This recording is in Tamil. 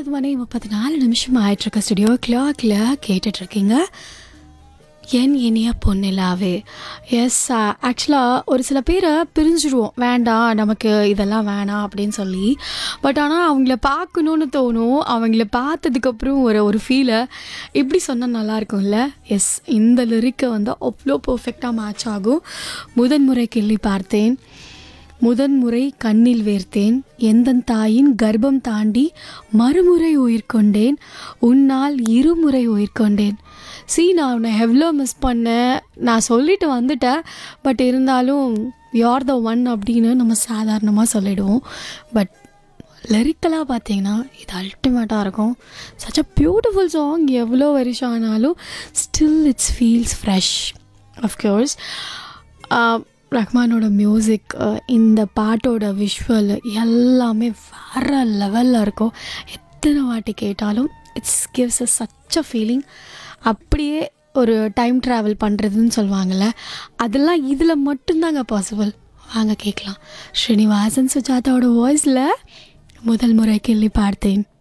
ஒன்பது மணி முப்பத்தி நாலு நிமிஷம் ஆயிட்டுருக்க ஸ்டுடியோ கிளாக்ல கேட்டுட்டு இருக்கீங்க என் இனிய பொன்னிலாவே எஸ் ஆக்சுவலாக ஒரு சில பேரை பிரிஞ்சிடுவோம் வேண்டாம் நமக்கு இதெல்லாம் வேணாம் அப்படின்னு சொல்லி பட் ஆனால் அவங்கள பார்க்கணுன்னு தோணும் அவங்கள பார்த்ததுக்கப்புறம் ஒரு ஒரு ஃபீலை இப்படி சொன்னால் நல்லா இருக்கும்ல எஸ் இந்த லிரிக்கை வந்து அவ்வளோ பர்ஃபெக்டாக மேட்ச் ஆகும் முதன்முறை கிள்ளி பார்த்தேன் முதன்முறை கண்ணில் வேர்த்தேன் எந்தன் தாயின் கர்ப்பம் தாண்டி மறுமுறை உயிர் கொண்டேன் உன்னால் இருமுறை உயிர் கொண்டேன் சி நான் உன்னை எவ்வளோ மிஸ் பண்ணேன் நான் சொல்லிட்டு வந்துட்டேன் பட் இருந்தாலும் யார் த ஒன் அப்படின்னு நம்ம சாதாரணமாக சொல்லிடுவோம் பட் லிரிக்கலாக பார்த்தீங்கன்னா இது அல்டிமேட்டாக இருக்கும் சச் அ பியூட்டிஃபுல் சாங் எவ்வளோ வருஷம் ஆனாலும் still it's feels fresh of course ரஹ்மானோட மியூசிக் இந்த பாட்டோட விஷுவல் எல்லாமே வேறு லெவலில் இருக்கும் எத்தனை வாட்டி கேட்டாலும் it's gives a such a feeling அப்படியே ஒரு டைம் ட்ராவல் பண்ணுறதுன்னு சொல்லுவாங்கள்ல அதெல்லாம் இதில் மட்டும்தாங்க பாசிபிள் வாங்க கேட்கலாம் ஸ்ரீனிவாசன் சுஜாதாவோட வாய்ஸில் முதல் முறை கிள்ளி பார்த்தேன்